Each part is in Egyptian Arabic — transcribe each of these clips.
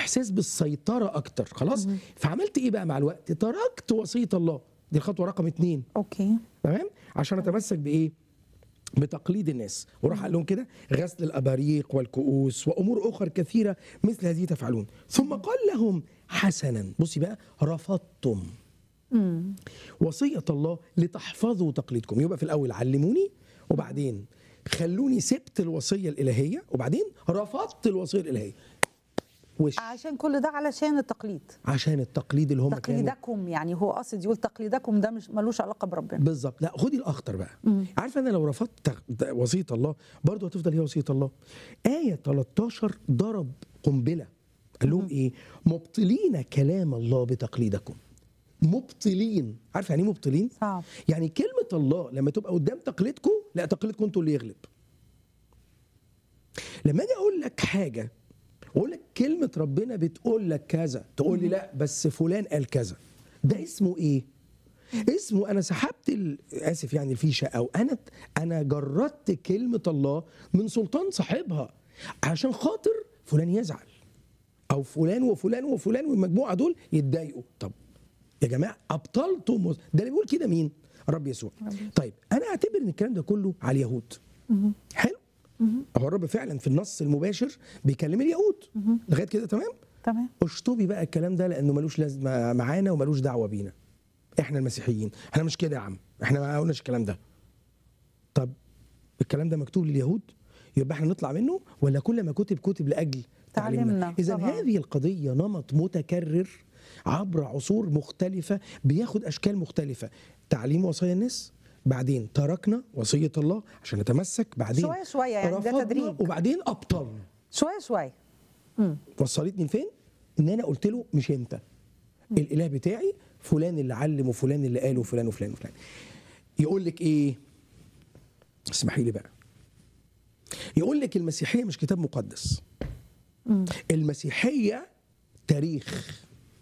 احساس بالسيطره اكتر خلاص فعملت ايه بقى مع الوقت تركت وصيه الله دي الخطوه رقم اتنين اوكي تمام عشان اتمسك بايه بتقليد الناس وراح قال لهم كده غسل الاباريق والكؤوس وامور اخرى كثيره مثل هذه تفعلون ثم قال لهم حسنا بصي بقى رفضتم امم وصيه الله لتحفظوا تقليدكم يبقى في الاول علموني وبعدين خلوني سبت الوصيه الالهيه وبعدين رفضت الوصيه الالهيه وش عشان كل ده علشان التقليد عشان التقليد اللي هم كانوا تقليدكم يعني هو قصد يقول تقليدكم ده مش ملوش علاقه بربنا بالظبط لا خدي الاخطر بقى عارفه انا لو رفضت تق- وصيه الله برضه هتفضل هي وصيه الله ايه 13 ضرب قنبله قال لهم ايه مبطلين كلام الله بتقليدكم مبطلين عارف يعني ايه مبطلين صعب يعني كلمه الله لما تبقى قدام تقليدكم لا تقليدكم انتوا اللي يغلب لما اجي اقول لك حاجه واقول لك كلمه ربنا بتقول لك كذا تقول لي لا بس فلان قال كذا ده اسمه ايه اسمه انا سحبت ال- اسف يعني الفيشه او انا انا جردت كلمه الله من سلطان صاحبها عشان خاطر فلان يزعل او فلان وفلان وفلان والمجموعه دول يتضايقوا طب يا جماعه ابطلتم وز- ده اللي بيقول كده مين الرب يسوع طيب انا اعتبر ان الكلام ده كله على اليهود حلو هو الرب فعلا في النص المباشر بيكلم اليهود لغايه كده تمام تمام اشطبي بقى الكلام ده لانه ملوش لازمه معانا وملوش دعوه بينا احنا المسيحيين احنا مش كده يا عم احنا ما قلناش الكلام ده طب الكلام ده مكتوب لليهود يبقى احنا نطلع منه ولا كل ما كتب كتب لاجل تعليمنا تعليمنا، اذا طبعاً. هذه القضيه نمط متكرر عبر عصور مختلفه بياخد اشكال مختلفه تعليم وصايا الناس بعدين تركنا وصيه الله عشان نتمسك بعدين شوية شوية يعني ده رفضنا تدريج. وبعدين ابطلنا شويه شويه امم وصلتني لفين؟ ان انا قلت له مش انت الاله بتاعي فلان اللي علم وفلان اللي قال وفلان وفلان وفلان يقول لك ايه؟ اسمحي لي بقى يقول لك المسيحيه مش كتاب مقدس المسيحيه تاريخ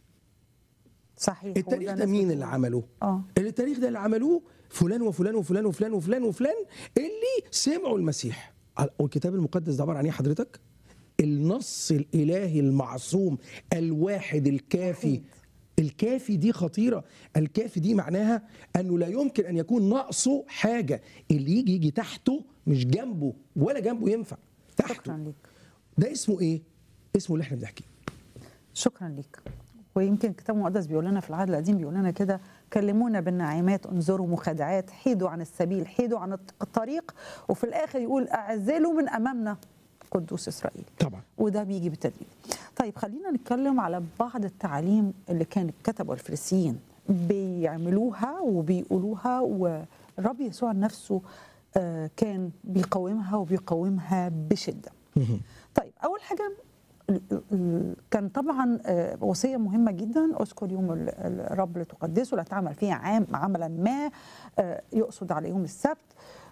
صحيح التاريخ وده ده ناس مين بتقول. اللي عمله؟ اه التاريخ ده اللي عملوه فلان وفلان وفلان وفلان وفلان وفلان اللي سمعوا المسيح والكتاب المقدس ده عباره عن ايه حضرتك؟ النص الالهي المعصوم الواحد الكافي وحيد. الكافي دي خطيره الكافي دي معناها انه لا يمكن ان يكون ناقصه حاجه اللي يجي يجي تحته مش جنبه ولا جنبه ينفع شكرا تحته ليك ده اسمه ايه اسمه اللي احنا بنحكيه شكرا ليك ويمكن الكتاب المقدس بيقول لنا في العهد القديم بيقول لنا كده كلمونا بالنعيمات انظروا مخادعات حيدوا عن السبيل حيدوا عن الطريق وفي الاخر يقول اعزلوا من امامنا قدوس اسرائيل طبعا وده بيجي بالتدريج طيب خلينا نتكلم على بعض التعاليم اللي كان الكتبة الفريسيين بيعملوها وبيقولوها والرب يسوع نفسه آه، كان بيقاومها وبيقاومها بشدة طيب أول حاجة ال- ال- كان طبعا آه، وصية مهمة جدا اذكر يوم ال- الرب لتقدسه لا تعمل فيه عام عملا ما آه، يقصد على يوم السبت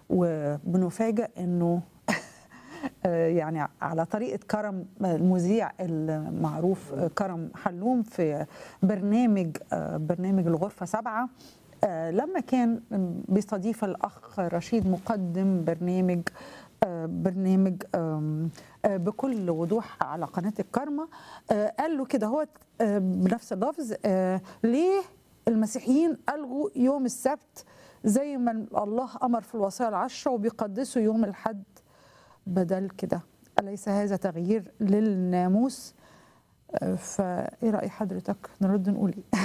وبنفاجئ انه آه، يعني على طريقة كرم المذيع المعروف آه، كرم حلوم في برنامج آه، برنامج الغرفة سبعة آه، لما كان بيستضيف الأخ رشيد مقدم برنامج آه، برنامج آم، آه، بكل وضوح على قناة الكرمة آه، قال له كده هو آه، بنفس اللفظ آه، ليه المسيحيين ألغوا يوم السبت زي ما الله أمر في الوصايا العشرة وبيقدسوا يوم الحد بدل كده أليس هذا تغيير للناموس آه، فإيه رأي حضرتك نرد نقول إيه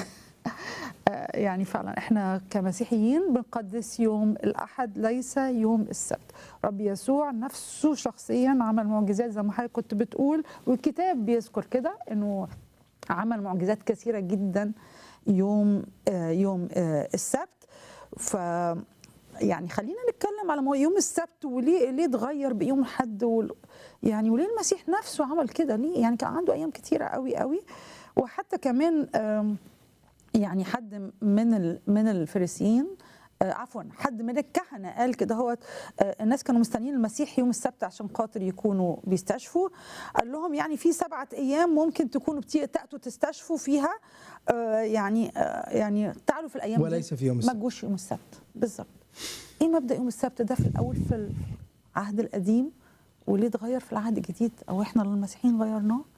آه، يعني فعلا احنا كمسيحيين بنقدس يوم الأحد ليس يوم السبت رب يسوع نفسه شخصيا عمل معجزات زي ما حضرتك كنت بتقول والكتاب بيذكر كده انه عمل معجزات كثيرة جدا يوم آه، يوم آه، السبت ف يعني خلينا نتكلم على مو- يوم السبت وليه ليه اتغير بيوم الحد وال... يعني وليه المسيح نفسه عمل كده ليه يعني كان عنده ايام كتيره قوي قوي وحتى كمان آم، يعني حد من ال- من الفريسيين آه، عفوا حد من الكهنه قال كده هو الناس كانوا مستنيين المسيح يوم السبت عشان خاطر يكونوا بيستشفوا قال لهم يعني في سبعه ايام ممكن تكونوا بتي- تاتوا تستشفوا فيها آه، يعني آه، يعني تعالوا في الايام دي وليس في يوم ما السبت تجوش يوم السبت بالظبط ايه مبدا يوم السبت ده في الاول في العهد القديم وليه اتغير في العهد الجديد او احنا المسيحيين غيرناه